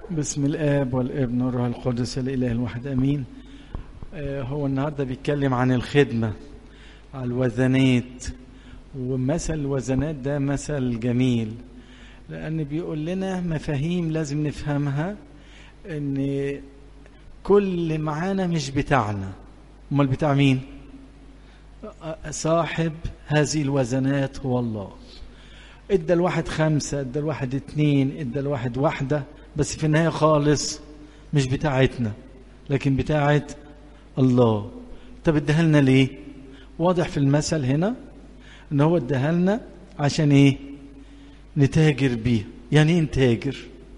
بسم الآب والابن والروح القدس الإله الواحد أمين آه، هو النهارده بيتكلم عن الخدمة على الوزنات ومثل الوزنات ده مثل جميل لأن بيقول لنا مفاهيم لازم نفهمها إن كل معانا مش بتاعنا أمال بتاع مين؟ آه، صاحب هذه الوزنات هو الله ادى الواحد خمسة ادى الواحد اتنين ادى الواحد واحدة بس في النهاية خالص مش بتاعتنا لكن بتاعت الله طب اداها لنا ليه واضح في المثل هنا ان هو اداها لنا عشان ايه نتاجر بيها يعني ايه نتاجر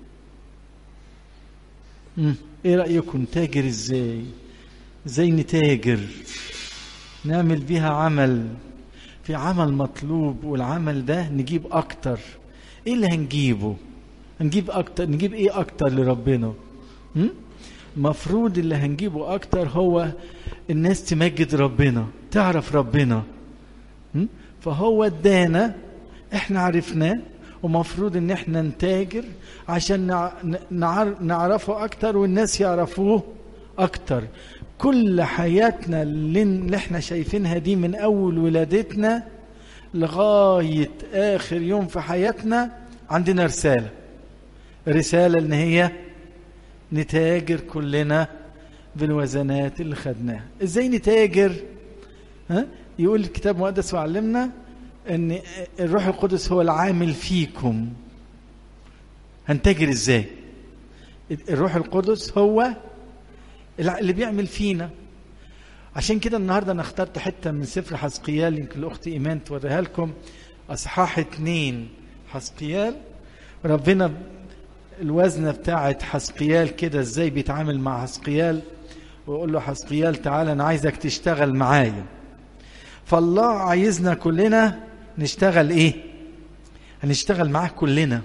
مم. ايه رأيكم نتاجر ازاي ازاي نتاجر نعمل بيها عمل في عمل مطلوب والعمل ده نجيب اكتر ايه اللي هنجيبه هنجيب اكتر نجيب ايه اكتر لربنا م? مفروض اللي هنجيبه اكتر هو الناس تمجد ربنا تعرف ربنا م? فهو ادانا احنا عرفناه ومفروض ان احنا نتاجر عشان نع... نعر... نعرفه اكتر والناس يعرفوه اكتر كل حياتنا اللي, اللي احنا شايفينها دي من اول ولادتنا لغايه اخر يوم في حياتنا عندنا رساله رساله ان هي نتاجر كلنا بالوزنات اللي خدناها ازاي نتاجر ها يقول الكتاب المقدس وعلمنا ان الروح القدس هو العامل فيكم هنتاجر ازاي الروح القدس هو اللي بيعمل فينا عشان كده النهارده انا اخترت حته من سفر حسقيال يمكن الاخت ايمان توريها لكم اصحاح اتنين حسقيال ربنا الوزنه بتاعت حسقيال كده ازاي بيتعامل مع حسقيال ويقول له حسقيال تعالى انا عايزك تشتغل معايا فالله عايزنا كلنا نشتغل ايه هنشتغل معاه كلنا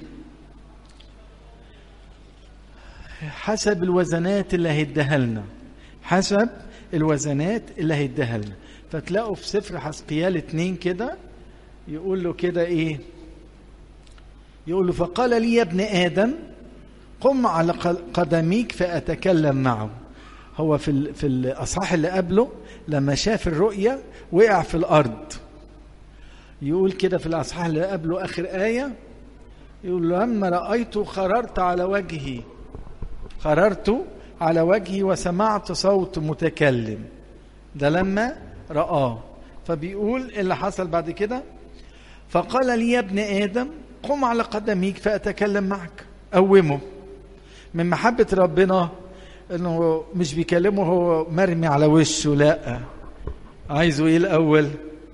حسب الوزنات اللي هيديها لنا حسب الوزنات اللي هيديها لنا فتلاقوا في سفر حسقيال اتنين كده يقول له كده ايه يقول له فقال لي يا ابن ادم قم على قدميك فاتكلم معه هو في في الاصحاح اللي قبله لما شاف الرؤيا وقع في الارض يقول كده في الاصحاح اللي قبله اخر ايه يقول له لما رايت خررت على وجهي خررت على وجهي وسمعت صوت متكلم ده لما رآه فبيقول اللي حصل بعد كده فقال لي يا ابن آدم قم على قدميك فأتكلم معك قومه من محبة ربنا انه مش بيكلمه هو مرمي على وشه لا عايزه ايه الاول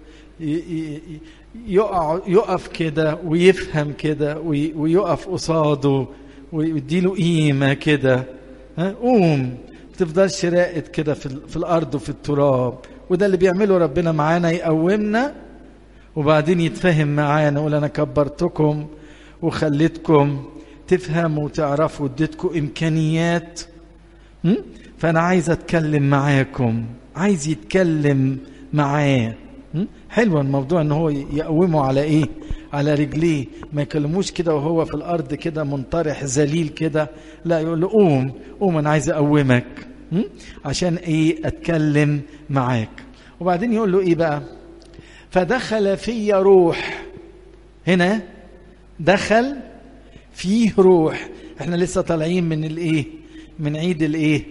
يقع يقف كده ويفهم كده ويقف قصاده ويديله قيمه كده ها قوم ما تفضلش راقد كده في, في الارض وفي التراب وده اللي بيعمله ربنا معانا يقومنا وبعدين يتفهم معانا يقول انا كبرتكم وخليتكم تفهموا وتعرفوا اديتكم امكانيات م? فانا عايز اتكلم معاكم عايز يتكلم معاه حلو الموضوع ان هو يقومه على ايه على رجليه ما يكلموش كده وهو في الارض كده منطرح ذليل كده لا يقول له قوم قوم انا عايز اقومك عشان ايه اتكلم معاك وبعدين يقول له ايه بقى فدخل في روح هنا دخل فيه روح احنا لسه طالعين من الايه من عيد الايه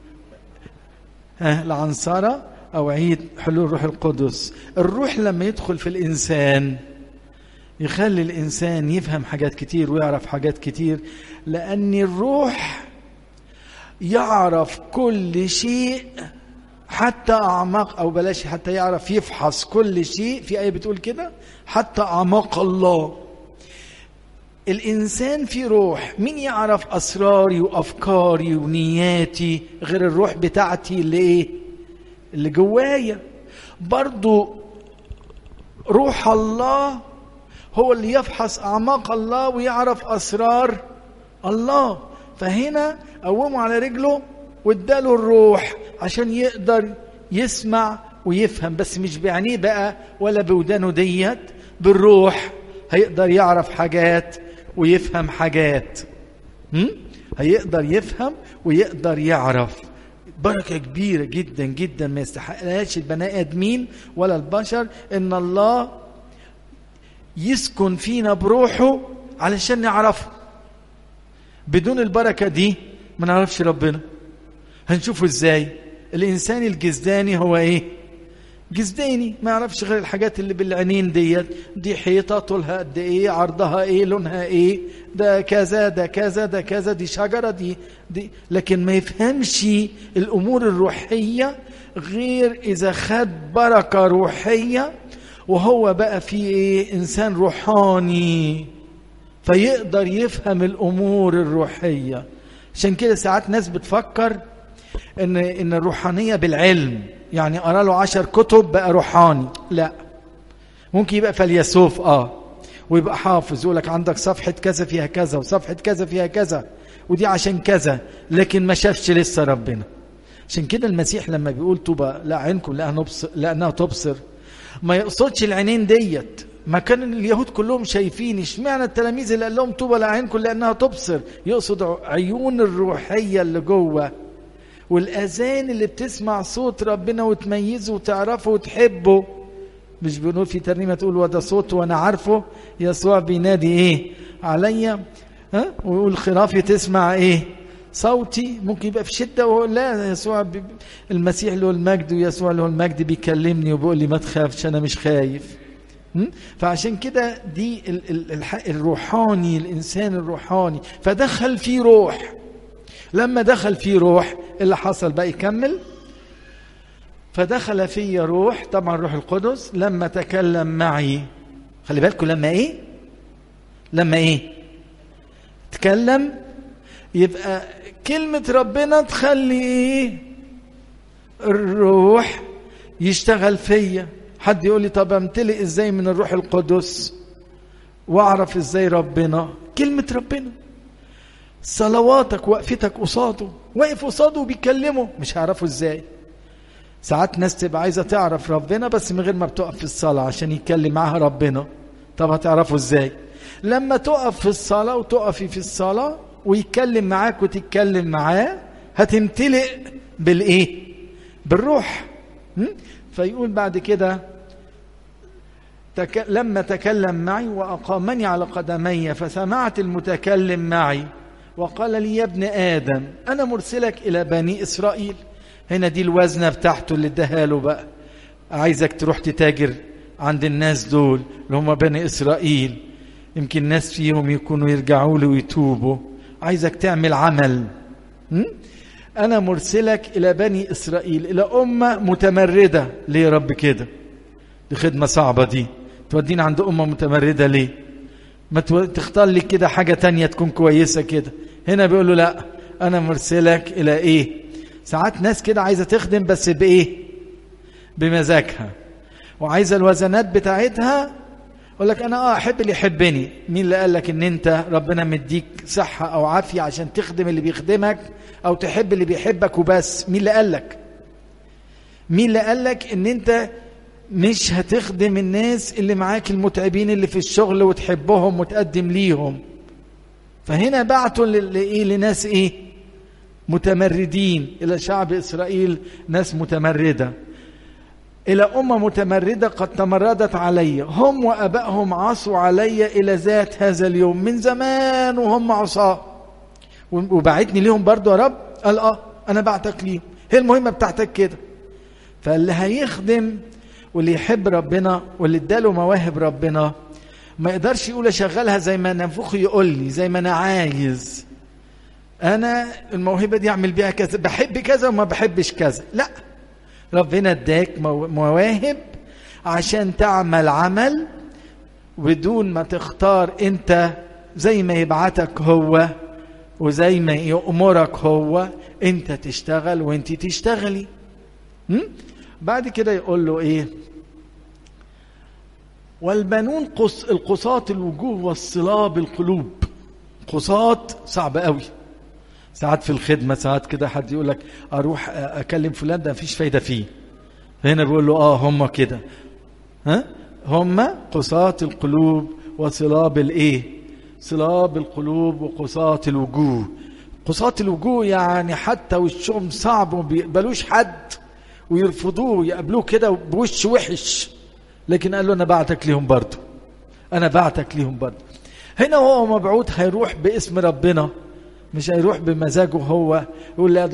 ها العنصره او عيد حلول الروح القدس الروح لما يدخل في الانسان يخلي الانسان يفهم حاجات كتير ويعرف حاجات كتير لان الروح يعرف كل شيء حتى اعماق او بلاش حتى يعرف يفحص كل شيء في ايه بتقول كده حتى اعماق الله الانسان في روح مين يعرف اسراري وافكاري ونياتي غير الروح بتاعتي اللي ايه اللي جوايا برضو روح الله هو اللي يفحص اعماق الله ويعرف اسرار الله فهنا قومه على رجله واداله الروح عشان يقدر يسمع ويفهم بس مش بعينيه بقى ولا بودانه ديت بالروح هيقدر يعرف حاجات ويفهم حاجات م? هيقدر يفهم ويقدر يعرف بركة كبيرة جدا جدا ما يستحقهاش البني آدمين ولا البشر إن الله يسكن فينا بروحه علشان نعرفه بدون البركة دي ما نعرفش ربنا هنشوفه ازاي الإنسان الجزداني هو ايه جزداني ما يعرفش غير الحاجات اللي بالعينين ديت دي حيطة طولها قد ايه عرضها ايه لونها ايه ده كذا ده كذا ده كذا دي شجرة دي, دي لكن ما يفهمش الأمور الروحية غير إذا خد بركة روحية وهو بقى في ايه إنسان روحاني فيقدر يفهم الأمور الروحية عشان كده ساعات ناس بتفكر ان ان الروحانيه بالعلم يعني قرا له عشر كتب بقى روحاني لا ممكن يبقى فيلسوف اه ويبقى حافظ يقول لك عندك صفحه كذا فيها كذا وصفحه كذا فيها كذا ودي عشان كذا لكن ما شافش لسه ربنا عشان كده المسيح لما بيقول طوبى لا عينكم لانها نبصر لانها تبصر ما يقصدش العينين ديت ما كان اليهود كلهم شايفين اشمعنى التلاميذ اللي قال لهم طوبى لعينكم لانها تبصر يقصد عيون الروحيه اللي جوه والاذان اللي بتسمع صوت ربنا وتميزه وتعرفه وتحبه مش بنقول في ترنيمه تقول وده صوت وانا عارفه يسوع بينادي ايه عليا ها ويقول خرافي تسمع ايه صوتي ممكن يبقى في شده ويقول لا يسوع بي المسيح له المجد ويسوع له المجد بيكلمني وبيقول لي ما تخافش انا مش خايف فعشان كده دي ال ال الروحاني الانسان الروحاني فدخل فيه روح لما دخل فيه روح اللي حصل بقى يكمل فدخل في روح طبعا روح القدس لما تكلم معي خلي بالكم لما ايه لما ايه تكلم يبقى كلمة ربنا تخلي ايه الروح يشتغل فيا حد يقول لي طب امتلئ ازاي من الروح القدس واعرف ازاي ربنا كلمة ربنا صلواتك وقفتك قصاده واقف قصاده وبيكلمه مش هيعرفوا ازاي ساعات ناس تبقى عايزه تعرف ربنا بس من غير ما بتقف في الصلاه عشان يتكلم معاها ربنا طب هتعرفوا ازاي لما تقف في الصلاه وتقفي في الصلاه ويتكلم معاك وتتكلم معاه هتمتلئ بالايه بالروح فيقول بعد كده تك... لما تكلم معي واقامني على قدمي فسمعت المتكلم معي وقال لي يا ابن آدم أنا مرسلك إلى بني إسرائيل هنا دي الوزنة بتاعته اللي اداها له بقى عايزك تروح تتاجر عند الناس دول اللي هم بني إسرائيل يمكن ناس فيهم يكونوا يرجعوا له ويتوبوا عايزك تعمل عمل م? أنا مرسلك إلى بني إسرائيل إلى أمة متمردة ليه يا رب كده دي خدمة صعبة دي تودينا عند أمة متمردة ليه ما تختار لي كده حاجة تانية تكون كويسة كده هنا بيقول له لا أنا مرسلك إلى إيه ساعات ناس كده عايزة تخدم بس بإيه بمزاجها وعايزة الوزنات بتاعتها يقول لك أنا آه أحب اللي يحبني مين اللي قال لك إن أنت ربنا مديك صحة أو عافية عشان تخدم اللي بيخدمك أو تحب اللي بيحبك وبس مين اللي قال لك مين اللي قال لك إن أنت مش هتخدم الناس اللي معاك المتعبين اللي في الشغل وتحبهم وتقدم ليهم فهنا بعتوا لإيه لناس إيه متمردين إلى شعب إسرائيل ناس متمردة إلى أمة متمردة قد تمردت علي هم وأبائهم عصوا علي إلى ذات هذا اليوم من زمان وهم عصاة وبعتني ليهم برضو يا رب قال آه أنا بعتك ليهم هي المهمة بتاعتك كده فاللي هيخدم واللي يحب ربنا واللي اداله مواهب ربنا ما يقدرش يقول اشغلها زي ما نفوخي يقول لي زي ما انا عايز انا الموهبه دي اعمل بيها كذا بحب كذا وما بحبش كذا لا ربنا اداك مواهب عشان تعمل عمل بدون ما تختار انت زي ما يبعتك هو وزي ما يأمرك هو انت تشتغل وانت تشتغلي م? بعد كده يقول له ايه والبنون قص القصاة الوجوه والصلاب القلوب قصاة صعب قوي ساعات في الخدمة ساعات كده حد يقول لك أروح أكلم فلان ده مفيش فايدة فيه هنا بيقول له آه هم كده ها هم قصاة القلوب وصلاب الإيه صلاب القلوب وقصاة الوجوه قصاة الوجوه يعني حتى وشهم صعب وما بيقبلوش حد ويرفضوه ويقابلوه كده بوش وحش لكن قال له انا بعتك ليهم برضه انا بعتك ليهم برضه هنا هو مبعوث هيروح باسم ربنا مش هيروح بمزاجه هو يقول لا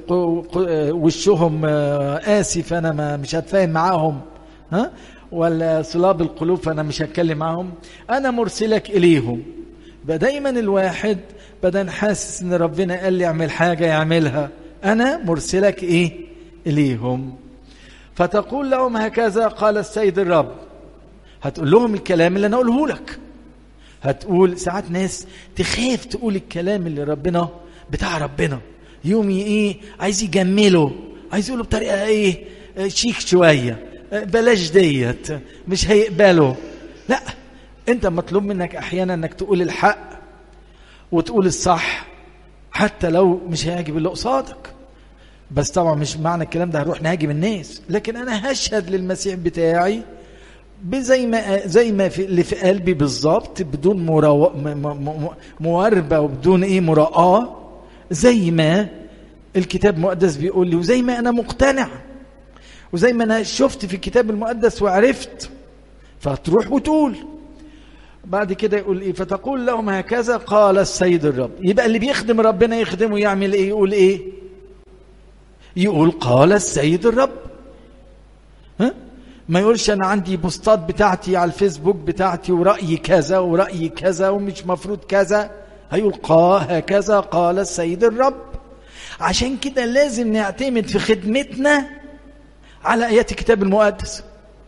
وشهم قاسي فانا ما مش هتفاهم معاهم ها ولا صلاب القلوب فانا مش هتكلم معاهم انا مرسلك اليهم يبقى دايما الواحد بدل حاسس ان ربنا قال لي اعمل حاجه يعملها انا مرسلك ايه اليهم فتقول لهم هكذا قال السيد الرب هتقول لهم الكلام اللي انا اقوله لك هتقول ساعات ناس تخاف تقول الكلام اللي ربنا بتاع ربنا يوم ايه عايز يجمله عايز يقوله بطريقه ايه شيك شويه بلاش ديت مش هيقبله لا انت مطلوب منك احيانا انك تقول الحق وتقول الصح حتى لو مش هيعجب اللي قصادك بس طبعا مش معنى الكلام ده هروح نهاجم الناس لكن انا هشهد للمسيح بتاعي زي ما زي ما في اللي في قلبي بالظبط بدون مرو... مواربه وبدون ايه مراءه زي ما الكتاب المقدس بيقول لي وزي ما انا مقتنع وزي ما انا شفت في الكتاب المقدس وعرفت فتروح وتقول بعد كده يقول ايه فتقول لهم هكذا قال السيد الرب يبقى اللي بيخدم ربنا يخدمه يعمل ايه يقول ايه يقول قال السيد الرب ها ما يقولش انا عندي بوستات بتاعتي على الفيسبوك بتاعتي ورأيي كذا ورأيي كذا ومش مفروض كذا هيقول قا هكذا قال السيد الرب عشان كده لازم نعتمد في خدمتنا على ايات الكتاب المقدس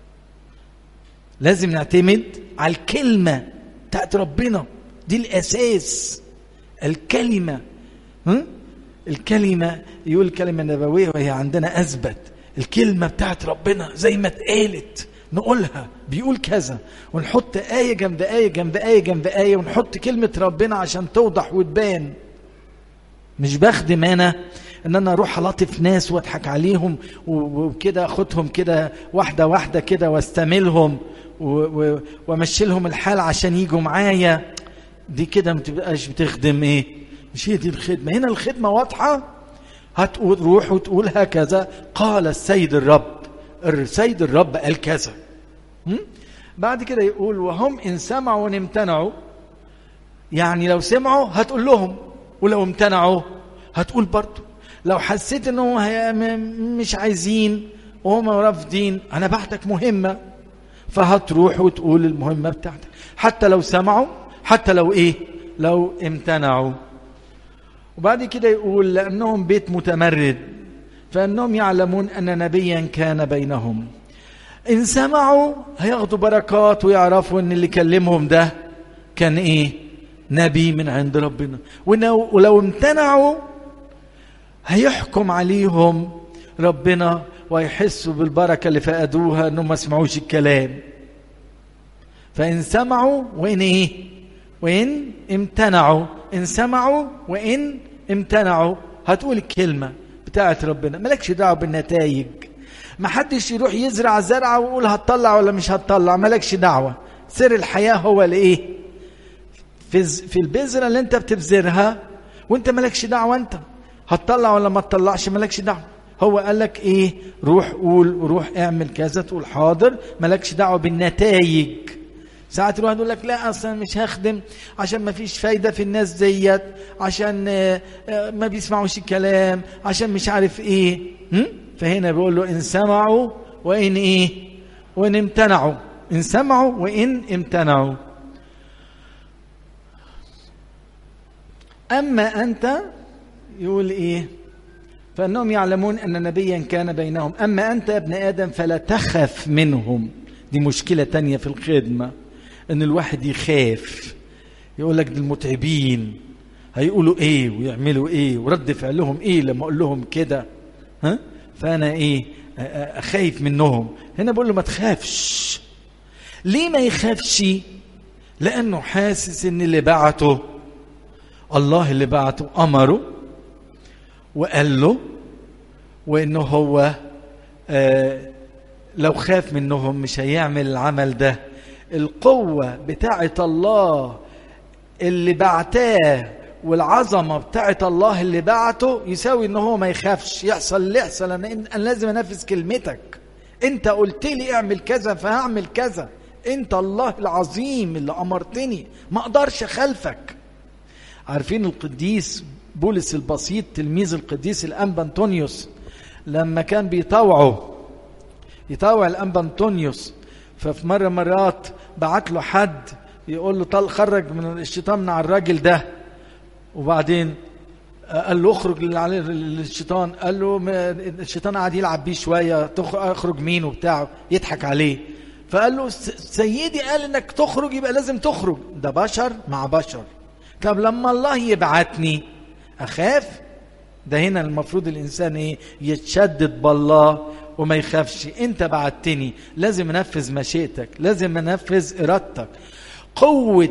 لازم نعتمد على الكلمة بتاعت ربنا دي الأساس الكلمة ها؟ الكلمة يقول الكلمة النبوية وهي عندنا أثبت الكلمة بتاعت ربنا زي ما اتقالت نقولها بيقول كذا ونحط آية جنب آية جنب آية جنب آية ونحط كلمة ربنا عشان توضح وتبان مش بخدم أنا ان انا اروح الطف ناس واضحك عليهم وكده اخدهم كده واحده واحده كده واستملهم وامشي لهم الحال عشان يجوا معايا دي كده ما تبقاش بتخدم ايه مش هي دي الخدمه هنا الخدمه واضحه هتقول روح وتقول هكذا قال السيد الرب السيد الرب قال كذا بعد كده يقول وهم ان سمعوا وان امتنعوا يعني لو سمعوا هتقول لهم ولو امتنعوا هتقول برضه لو حسيت انهم مش عايزين وهم رافضين انا بعتك مهمه فهتروح وتقول المهمه بتاعتك حتى لو سمعوا حتى لو ايه لو امتنعوا وبعد كده يقول لانهم بيت متمرد فانهم يعلمون ان نبيا كان بينهم ان سمعوا هياخدوا بركات ويعرفوا ان اللي كلمهم ده كان ايه نبي من عند ربنا ولو امتنعوا هيحكم عليهم ربنا ويحسوا بالبركه اللي فقدوها انهم ما سمعوش الكلام فان سمعوا وان ايه وان امتنعوا ان سمعوا وان امتنعوا هتقول الكلمه بتاعت ربنا مالكش دعوه بالنتائج ما حدش يروح يزرع زرعه ويقول هتطلع ولا مش هتطلع مالكش دعوه سر الحياه هو الايه في في البذره اللي انت بتبذرها وانت مالكش دعوه انت هتطلع ولا ما تطلعش مالكش دعوه هو قال لك ايه روح قول روح اعمل كذا تقول حاضر مالكش دعوه بالنتائج ساعات الواحد يقول لك لا اصلا مش هخدم عشان ما فيش فايده في الناس ديت عشان ما بيسمعوش الكلام عشان مش عارف ايه فهنا بيقول له ان سمعوا وان ايه وان امتنعوا ان سمعوا وان امتنعوا اما انت يقول ايه فانهم يعلمون ان نبيا كان بينهم اما انت يا ابن ادم فلا تخف منهم دي مشكله تانية في الخدمه ان الواحد يخاف يقول لك دي المتعبين هيقولوا ايه ويعملوا ايه ورد فعلهم ايه لما اقول لهم كده ها فانا ايه خايف منهم هنا بقول له ما تخافش ليه ما يخافش لانه حاسس ان اللي بعته الله اللي بعته امره وقال له وانه هو آه لو خاف منهم مش هيعمل العمل ده القوة بتاعة الله اللي بعتاه والعظمة بتاعت الله اللي بعته يساوي ان هو ما يخافش يحصل اللي يحصل انا, أنا لازم انفذ كلمتك انت قلت لي اعمل كذا فهعمل كذا انت الله العظيم اللي امرتني ما اقدرش اخالفك عارفين القديس بولس البسيط تلميذ القديس الانبا انطونيوس لما كان بيطوعه يطوع الانبا انطونيوس ففي مره مرات بعت له حد يقول له طل خرج من الشيطان من على الراجل ده وبعدين قال له اخرج للشيطان قال له الشيطان قاعد يلعب بيه شويه اخرج مين وبتاع يضحك عليه فقال له سيدي قال انك تخرج يبقى لازم تخرج ده بشر مع بشر طب لما الله يبعتني اخاف ده هنا المفروض الانسان ايه يتشدد بالله وما يخافش انت بعتني لازم انفذ مشيئتك لازم انفذ ارادتك قوة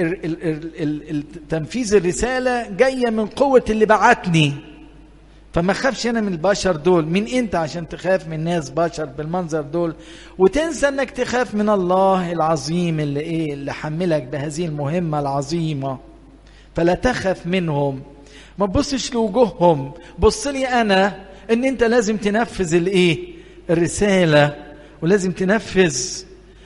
تنفيذ الرسالة جاية من قوة اللي بعتني فما خافش انا من البشر دول مين انت عشان تخاف من ناس بشر بالمنظر دول وتنسى انك تخاف من الله العظيم اللي ايه اللي حملك بهذه المهمة العظيمة فلا تخف منهم ما تبصش لوجوههم بص لي انا ان انت لازم تنفذ الايه الرسالة ولازم تنفذ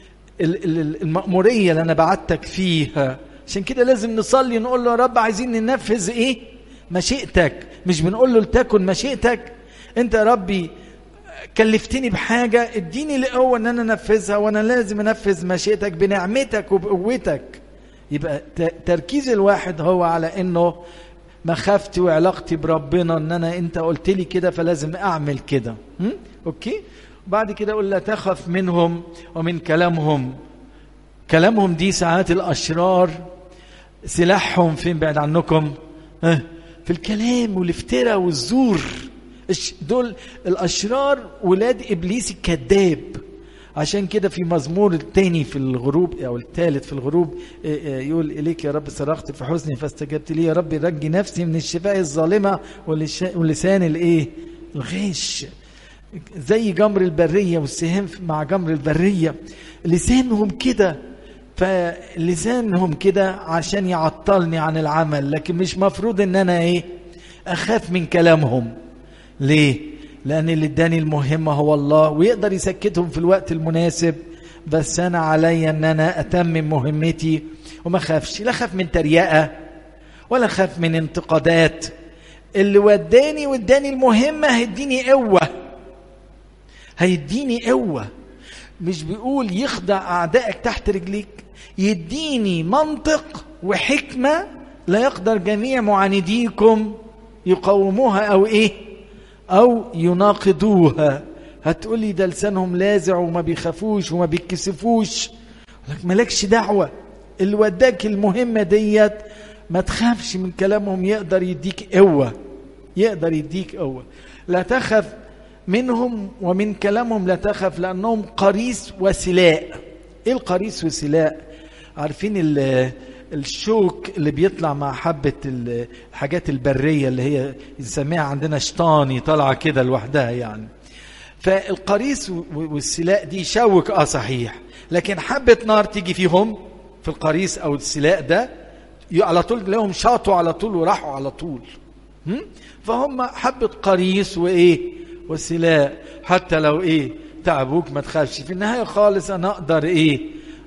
المأمورية اللي انا بعتك فيها عشان كده لازم نصلي نقول له يا رب عايزين ننفذ ايه مشيئتك مش بنقول له لتكن مشيئتك انت يا ربي كلفتني بحاجة اديني القوة ان انا انفذها وانا لازم انفذ مشيئتك بنعمتك وبقوتك يبقى تركيز الواحد هو على انه مخافتي وعلاقتي بربنا ان انا انت قلت لي كده فلازم اعمل كده اوكي بعد كده اقول لا تخف منهم ومن كلامهم كلامهم دي ساعات الاشرار سلاحهم فين بعد عنكم ها في الكلام والافتراء والزور دول الاشرار ولاد ابليس الكذاب عشان كده في مزمور الثاني في الغروب او الثالث في الغروب يقول اليك يا رب صرخت في حزني فاستجبت لي يا رب رجي نفسي من الشفاء الظالمه واللسان الايه الغش زي جمر البريه والسهام مع جمر البريه لسانهم كده فلسانهم كده عشان يعطلني عن العمل لكن مش مفروض ان انا ايه اخاف من كلامهم ليه لان اللي اداني المهمه هو الله ويقدر يسكتهم في الوقت المناسب بس انا عليا ان انا اتمم مهمتي وما اخافش لا اخاف من تريقه ولا اخاف من انتقادات اللي وداني واداني المهمه هيديني قوه هيديني قوه مش بيقول يخضع اعدائك تحت رجليك يديني منطق وحكمه لا يقدر جميع معانديكم يقاوموها او ايه او يناقضوها هتقولي ده لسانهم لاذع وما بيخافوش وما بيتكسفوش لك مالكش دعوه اللي وداك المهمه ديت ما تخافش من كلامهم يقدر يديك قوه يقدر يديك قوه لا تخف منهم ومن كلامهم لا تخف لانهم قريس وسلاء ايه القريس وسلاء عارفين الشوك اللي بيطلع مع حبة الحاجات البرية اللي هي نسميها عندنا شطاني طالعة كده لوحدها يعني فالقريس والسلاء دي شوك اه صحيح لكن حبة نار تيجي فيهم في القريس او السلاء ده على طول لهم شاطوا على طول وراحوا على طول فهم حبة قريس وايه وسلاء حتى لو ايه تعبوك ما تخافش في النهاية خالص انا اقدر ايه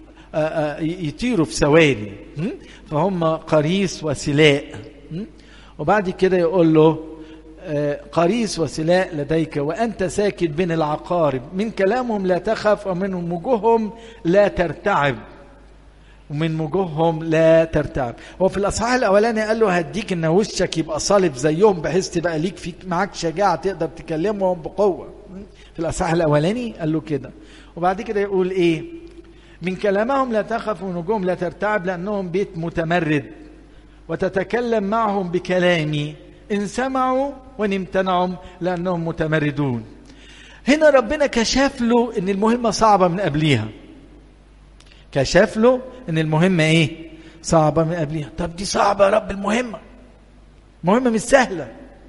يطيروا في ثواني فهم قريس وسلاء وبعد كده يقول له قريس وسلاء لديك وأنت ساكن بين العقارب من كلامهم لا تخف ومن وجوههم لا ترتعب ومن وجوههم لا ترتعب هو في الأصحاح الأولاني قال له هديك إن وشك يبقى صالب زيهم بحيث تبقى ليك فيك معاك شجاعة تقدر تكلمهم بقوة في الأصحاح الأولاني قال له كده وبعد كده يقول إيه من كلامهم لا تخف ونجوم لا ترتعب لأنهم بيت متمرد وتتكلم معهم بكلامي إن سمعوا وإن امتنعوا لأنهم متمردون هنا ربنا كشف له إن المهمة صعبة من قبليها كشف له إن المهمة إيه صعبة من قبليها طب دي صعبة يا رب المهمة مهمة مش سهلة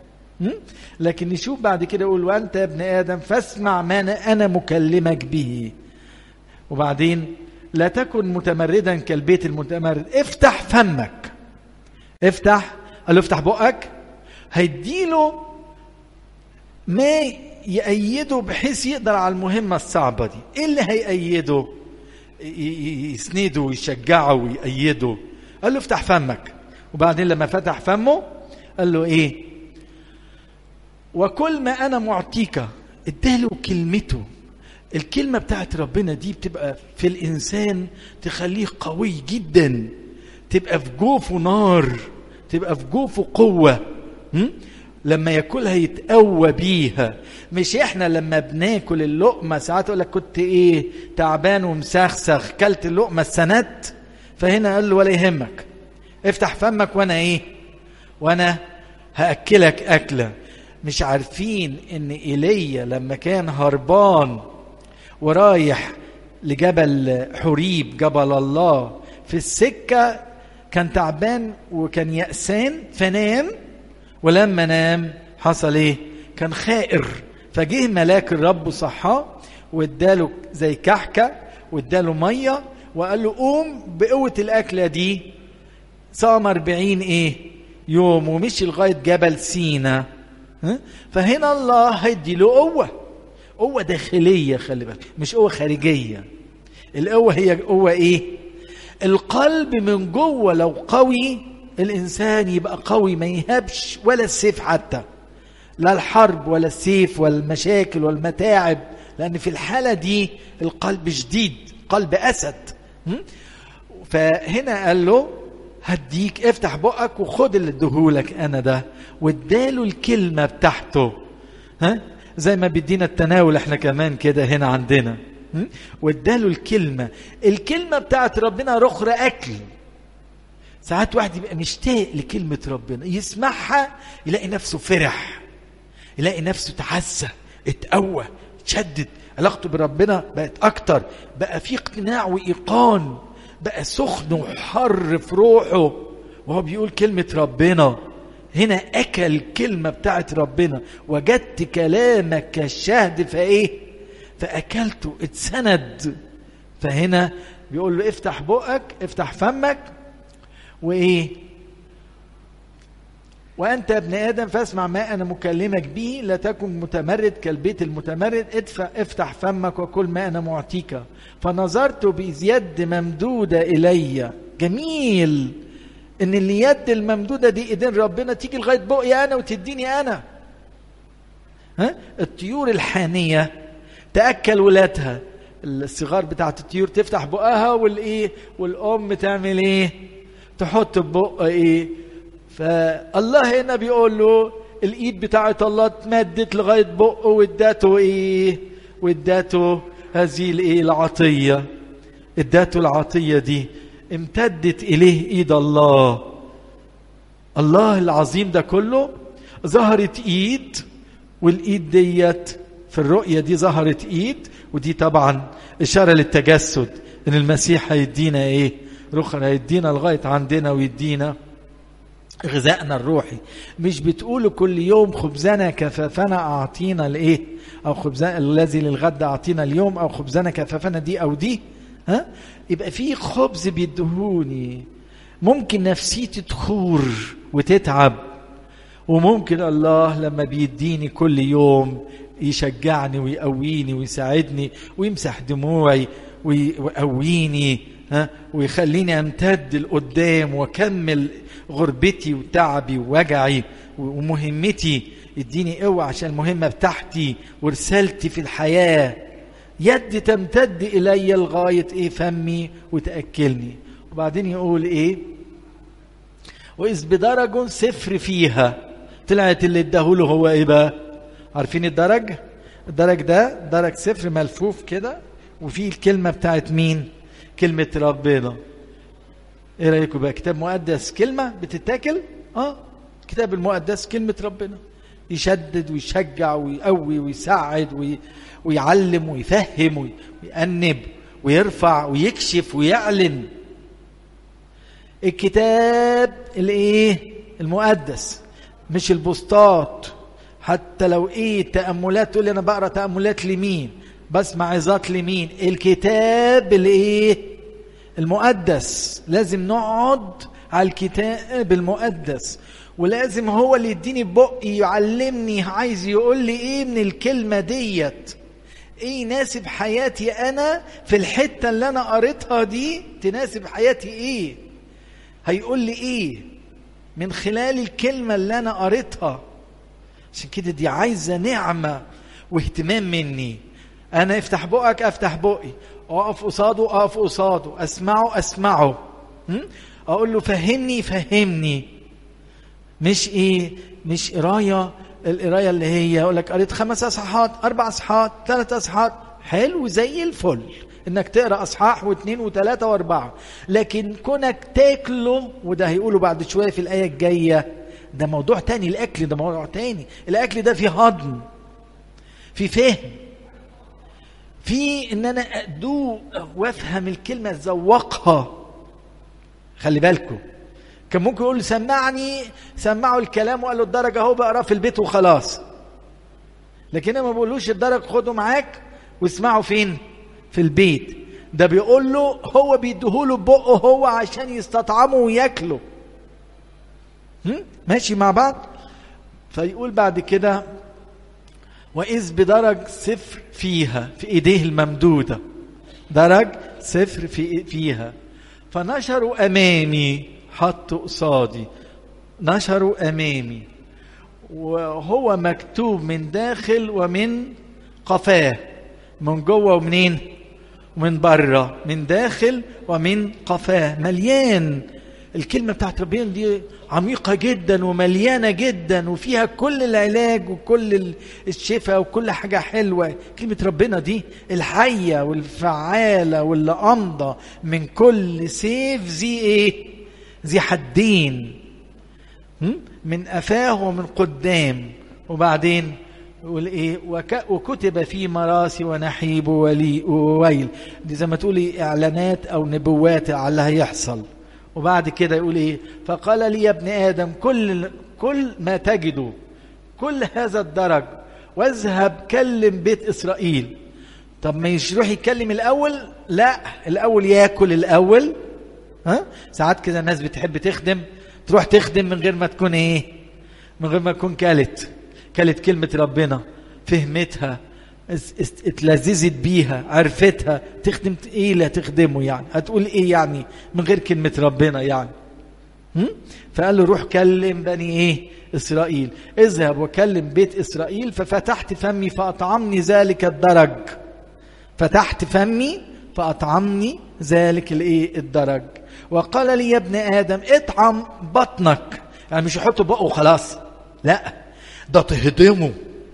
لكن نشوف بعد كده يقول وأنت يا ابن آدم فاسمع ما أنا مكلمك به وبعدين لا تكن متمردا كالبيت المتمرد افتح فمك افتح قال له افتح بقك هيديله ما يأيده بحيث يقدر على المهمة الصعبة دي ايه اللي هيأيده يسنده ويشجعه ويأيده قال له افتح فمك وبعدين لما فتح فمه قال له ايه وكل ما انا معطيك اداله كلمته الكلمة بتاعت ربنا دي بتبقى في الإنسان تخليه قوي جدا تبقى في جوفه نار تبقى في جوفه قوة م? لما ياكلها يتقوى بيها مش احنا لما بناكل اللقمة ساعات يقول لك كنت ايه تعبان ومسخسخ كلت اللقمة السنت فهنا قال له ولا يهمك افتح فمك وانا ايه وانا هاكلك اكله مش عارفين ان ايليا لما كان هربان ورايح لجبل حريب جبل الله في السكه كان تعبان وكان يأسان فنام ولما نام حصل ايه كان خائر فجه ملاك الرب صحاه واداله زي كحكه واداله ميه وقال له قوم بقوه الاكله دي صام 40 ايه يوم ومشي لغايه جبل سينا فهنا الله هيدي له قوه قوه داخليه خلي بالك مش قوه خارجيه القوه هي قوه ايه القلب من جوه لو قوي الانسان يبقى قوي ما يهبش ولا السيف حتى لا الحرب ولا السيف ولا المشاكل والمتاعب لان في الحاله دي القلب شديد قلب اسد فهنا قال له هديك افتح بقك وخد اللي اديهولك انا ده واداله الكلمه بتاعته ها زي ما بيدينا التناول احنا كمان كده هنا عندنا واداله الكلمه الكلمه بتاعت ربنا رخر اكل ساعات واحد يبقى مشتاق لكلمه ربنا يسمعها يلاقي نفسه فرح يلاقي نفسه تعسى اتقوى اتشدد علاقته بربنا بقت اكتر بقى في اقتناع وايقان بقى سخن وحر في روحه وهو بيقول كلمة ربنا هنا أكل الكلمة بتاعت ربنا وجدت كلامك كالشهد فإيه فأكلته اتسند فهنا بيقول له افتح بقك افتح فمك وإيه وأنت ابن آدم فاسمع ما أنا مكلمك به لا تكن متمرد كالبيت المتمرد ادفع افتح فمك وكل ما أنا معطيك فنظرت بيد ممدودة إلي جميل إن اليد الممدودة دي إيدين ربنا تيجي لغاية بقي أنا وتديني أنا ها؟ الطيور الحانية تأكل ولادها الصغار بتاعت الطيور تفتح بقها والإيه والأم تعمل إيه تحط بق إيه فالله هنا بيقول له الايد بتاعت الله اتمدت لغايه بقه واداته ايه واداته هذه الايه العطيه اداته العطيه دي امتدت اليه ايد الله الله العظيم ده كله ظهرت ايد والايد ديت في الرؤيه دي ظهرت ايد ودي طبعا اشاره للتجسد ان المسيح هيدينا ايه رخر هيدينا لغايه عندنا ويدينا غذائنا الروحي مش بتقولوا كل يوم خبزنا كفافنا اعطينا الايه او خبزنا الذي للغد اعطينا اليوم او خبزنا كفافنا دي او دي ها يبقى في خبز بيدهوني ممكن نفسيتي تخور وتتعب وممكن الله لما بيديني كل يوم يشجعني ويقويني ويساعدني ويمسح دموعي ويقويني ها ويخليني امتد لقدام واكمل غربتي وتعبي ووجعي ومهمتي يديني قوة عشان المهمة بتاعتي ورسالتي في الحياة يد تمتد إلي لغاية إيه فمي وتأكلني وبعدين يقول إيه وإذ بدرج صفر فيها طلعت اللي اداهوله هو إيه بقى عارفين الدرج الدرج ده درج صفر ملفوف كده وفيه الكلمة بتاعت مين كلمة ربنا ايه رايكم بقى كتاب مقدس كلمه بتتاكل اه الكتاب المقدس كلمه ربنا يشدد ويشجع ويقوي ويساعد وي... ويعلم ويفهم ويأنب ويرفع ويكشف ويعلن الكتاب الايه المقدس مش البوستات حتى لو ايه تأملات تقول لي انا بقرا تأملات لمين بسمع عظات لمين الكتاب الايه المقدس لازم نقعد على الكتاب المقدس ولازم هو اللي يديني بقي يعلمني عايز يقول لي ايه من الكلمة ديت ايه يناسب حياتي انا في الحتة اللي انا قريتها دي تناسب حياتي ايه هيقول لي ايه من خلال الكلمة اللي انا قريتها عشان كده دي عايزة نعمة واهتمام مني انا افتح بقك افتح بقي اقف قصاده اقف قصاده اسمعه اسمعه م? اقول له فهمني فهمني مش ايه مش قرايه القرايه اللي هي اقول لك قريت خمس اصحاحات اربع اصحاحات ثلاث اصحاحات حلو زي الفل انك تقرا اصحاح واثنين وثلاثه واربعه لكن كونك تاكله وده هيقوله بعد شويه في الايه الجايه ده موضوع تاني الاكل ده موضوع تاني الاكل ده فيه هضم في فهم في ان انا ادوق وافهم الكلمه اتذوقها خلي بالكم كان ممكن يقول سمعني سمعوا الكلام وقال له الدرجه اهو بقراه في البيت وخلاص لكن ما بقولوش الدرجه خده معاك واسمعوا فين في البيت ده بيقول له هو بيديهوله بقه هو عشان يستطعمه وياكله ماشي مع بعض فيقول بعد كده وإذ بدرج صفر فيها في إيديه الممدودة درج صفر في فيها فنشروا أمامي حطوا قصادي نشروا أمامي وهو مكتوب من داخل ومن قفاه من جوه ومنين ومن بره من داخل ومن قفاه مليان الكلمة بتاعت ربنا دي عميقة جدا ومليانة جدا وفيها كل العلاج وكل الشفاء وكل حاجة حلوة كلمة ربنا دي الحية والفعالة واللي أمضى من كل سيف ذي إيه ذي حدين من أفاه ومن قدام وبعدين يقول ايه وك وكتب في مراسي ونحيب ولي وويل دي زي ما تقولي اعلانات او نبوات على اللي هيحصل وبعد كده يقول ايه فقال لي يا ابن ادم كل كل ما تجده كل هذا الدرج واذهب كلم بيت اسرائيل طب ما يروح يتكلم الاول لا الاول ياكل الاول ها ساعات كده الناس بتحب تخدم تروح تخدم من غير ما تكون ايه من غير ما تكون كلت كلت كلمه ربنا فهمتها اتلذذت بيها عرفتها تخدم ايه اللي هتخدمه يعني هتقول ايه يعني من غير كلمة ربنا يعني هم؟ فقال له روح كلم بني ايه اسرائيل اذهب وكلم بيت اسرائيل ففتحت فمي فاطعمني ذلك الدرج فتحت فمي فاطعمني ذلك الايه الدرج وقال لي يا ابن ادم اطعم بطنك يعني مش يحط بقه وخلاص لا ده تهضمه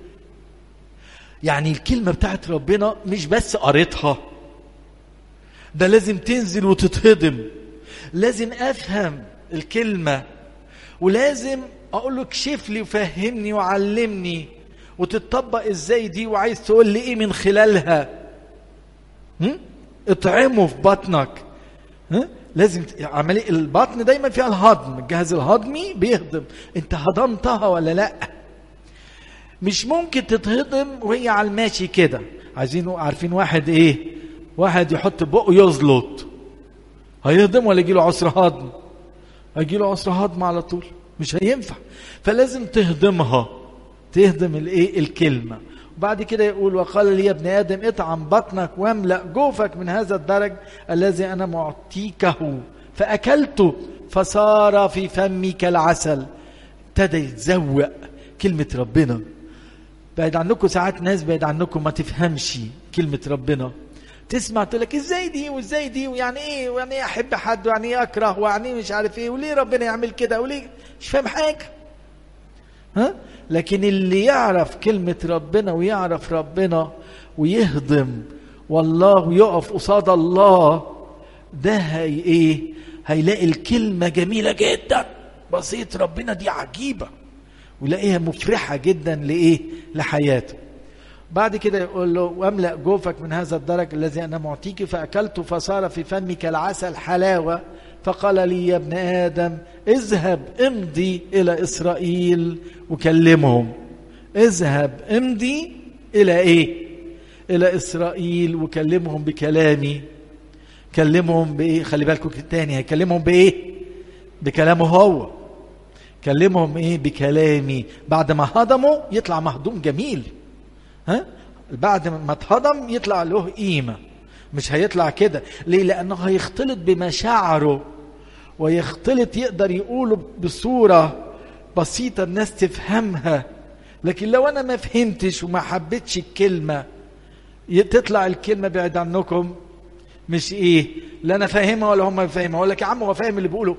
يعني الكلمة بتاعت ربنا مش بس قريتها ده لازم تنزل وتتهضم لازم أفهم الكلمة ولازم أقول له اكشف لي وفهمني وعلمني وتطبق ازاي دي وعايز تقول لي ايه من خلالها هم؟ اطعمه في بطنك ها؟ لازم عملية البطن دايما فيها الهضم الجهاز الهضمي بيهضم انت هضمتها ولا لا مش ممكن تتهضم وهي على الماشي كده عايزين عارفين واحد ايه واحد يحط بقه يزلط هيهضم ولا يجي له عسر هضم هيجي له عسر هضم على طول مش هينفع فلازم تهضمها تهضم الايه الكلمه وبعد كده يقول وقال لي يا ابن ادم اطعم بطنك واملا جوفك من هذا الدرج الذي انا معطيكه فاكلته فصار في فمي كالعسل ابتدى يتزوق كلمه ربنا بعد عنكم ساعات ناس بعد عنكم ما تفهمش كلمة ربنا تسمع تقول لك ازاي دي وازاي دي ويعني ايه ويعني ايه احب حد ويعني ايه اكره ويعني ايه مش عارف ايه وليه ربنا يعمل كده وليه مش فاهم حاجه ها لكن اللي يعرف كلمة ربنا ويعرف ربنا ويهضم والله ويقف قصاد الله ده هي ايه هيلاقي الكلمة جميلة جدا بسيط ربنا دي عجيبة ويلاقيها مفرحة جدا لإيه لحياته بعد كده يقول له واملأ جوفك من هذا الدرج الذي أنا معطيك فأكلت فصار في فمي كالعسل حلاوة فقال لي يا ابن آدم اذهب امضي إلى إسرائيل وكلمهم اذهب امضي إلى إيه إلى إسرائيل وكلمهم بكلامي كلمهم بإيه خلي بالكم تاني هيكلمهم بإيه بكلامه هو كلمهم ايه بكلامي بعد ما هضموا يطلع مهضوم جميل ها بعد ما اتهضم يطلع له قيمه مش هيطلع كده ليه لانه هيختلط بمشاعره ويختلط يقدر يقوله بصوره بسيطه الناس تفهمها لكن لو انا ما فهمتش وما حبيتش الكلمه تطلع الكلمه بعيد عنكم مش ايه لا انا فاهمها ولا هم فاهمها اقول لك يا عم هو فاهم اللي بيقوله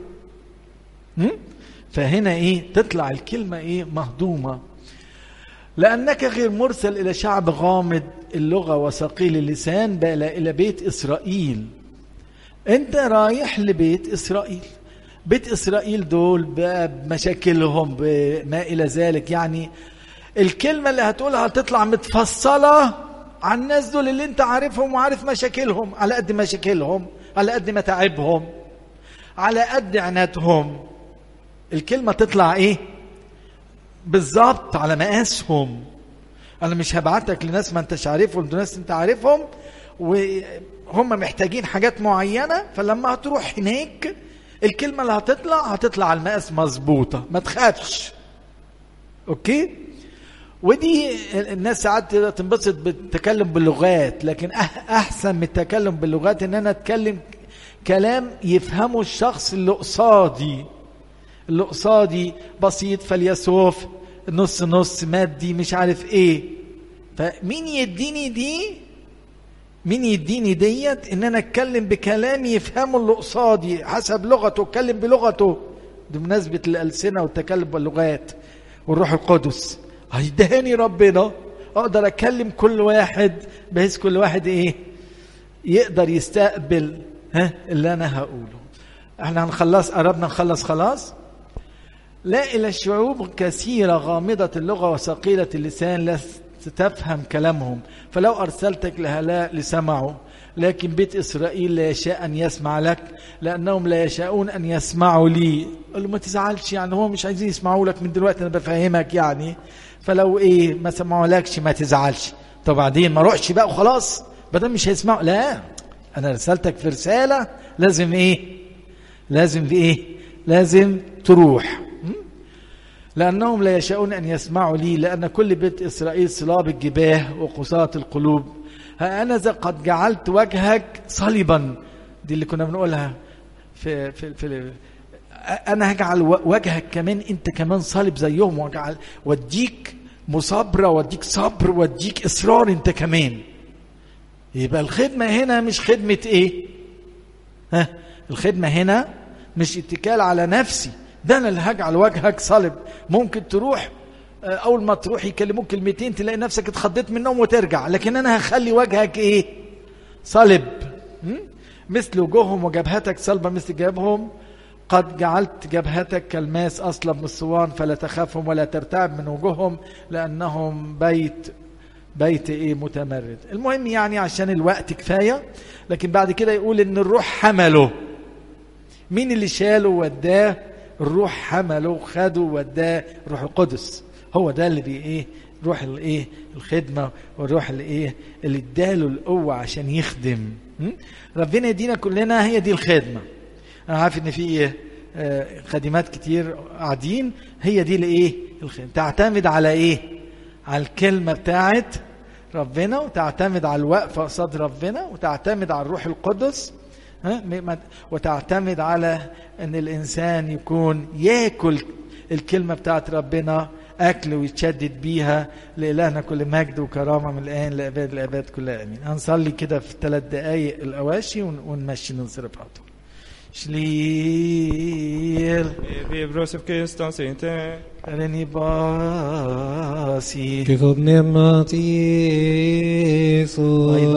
فهنا ايه تطلع الكلمه ايه مهضومه لانك غير مرسل الى شعب غامض اللغه وثقيل اللسان بل الى بيت اسرائيل انت رايح لبيت اسرائيل بيت اسرائيل دول بقى بمشاكلهم بما الى ذلك يعني الكلمه اللي هتقولها هتطلع متفصله عن الناس دول اللي انت عارفهم وعارف مشاكلهم على قد مشاكلهم على قد متاعبهم على قد عناتهم الكلمة تطلع ايه بالظبط على مقاسهم انا مش هبعتك لناس ما انتش عارفهم دول ناس انت عارفهم وهم محتاجين حاجات معينة فلما هتروح هناك الكلمة اللي هتطلع هتطلع على المقاس مظبوطة ما تخافش اوكي ودي الناس ساعات تنبسط بالتكلم باللغات لكن احسن من التكلم باللغات ان انا اتكلم كلام يفهمه الشخص اللي قصادي اللي قصادي بسيط فليسوف نص نص مادي مش عارف ايه فمين يديني دي مين يديني ديت ان انا اتكلم بكلام يفهمه اللي قصادي حسب لغته اتكلم بلغته بمناسبة الألسنة والتكلم باللغات والروح القدس هيدهني ربنا اقدر اكلم كل واحد بحيث كل واحد ايه يقدر يستقبل ها اللي انا هقوله احنا هنخلص قربنا نخلص خلاص لا إلى الشعوب كثيرة غامضة اللغة وثقيلة اللسان لست تفهم كلامهم فلو أرسلتك لهؤلاء لسمعوا لكن بيت إسرائيل لا يشاء أن يسمع لك لأنهم لا يشاءون أن يسمعوا لي قال له ما تزعلش يعني هو مش عايزين يسمعوا لك من دلوقتي أنا بفهمك يعني فلو إيه ما سمعوا لكش ما تزعلش طب بعدين ما روحش بقى وخلاص بدل مش هيسمعوا لا أنا رسالتك في رسالة لازم إيه لازم في إيه لازم تروح لأنهم لا يشاءون أن يسمعوا لي لأن كل بيت إسرائيل صلاب الجباه وقساة القلوب ها أنا ذا قد جعلت وجهك صلبا دي اللي كنا بنقولها في, في, في أنا هجعل وجهك كمان أنت كمان صلب زيهم وأجعل واديك مصابرة واديك صبر واديك إصرار أنت كمان يبقى الخدمة هنا مش خدمة إيه ها الخدمة هنا مش اتكال على نفسي ده انا اللي هجعل وجهك صلب ممكن تروح اول ما تروح يكلموك كلمتين تلاقي نفسك اتخضيت منهم وترجع لكن انا هخلي وجهك ايه صلب مثل وجوههم وجبهتك صلبه مثل جبههم قد جعلت جبهتك كالماس اصلب من الصوان فلا تخافهم ولا ترتعب من وجوههم لانهم بيت بيت ايه متمرد المهم يعني عشان الوقت كفايه لكن بعد كده يقول ان الروح حمله مين اللي شاله ووداه الروح حمله خده وداه روح القدس هو ده اللي بي ايه روح الايه الخدمه والروح اللي ايه اللي اداله القوه عشان يخدم ربنا يدينا كلنا هي دي الخدمه انا عارف ان في آه خادمات كتير قاعدين هي دي الايه الخدمه تعتمد على ايه على الكلمه بتاعت ربنا وتعتمد على الوقفه قصاد ربنا وتعتمد على الروح القدس وتعتمد على ان الانسان يكون ياكل الكلمه بتاعت ربنا اكل ويتشدد بيها لالهنا كل مجد وكرامه من الان لاباد الاباد كلها امين هنصلي كده في ثلاث دقائق الاواشي ونمشي ننصرف على طول شليل Vi brösef Kristus inte. رني باسي Gud nämnat Jesus.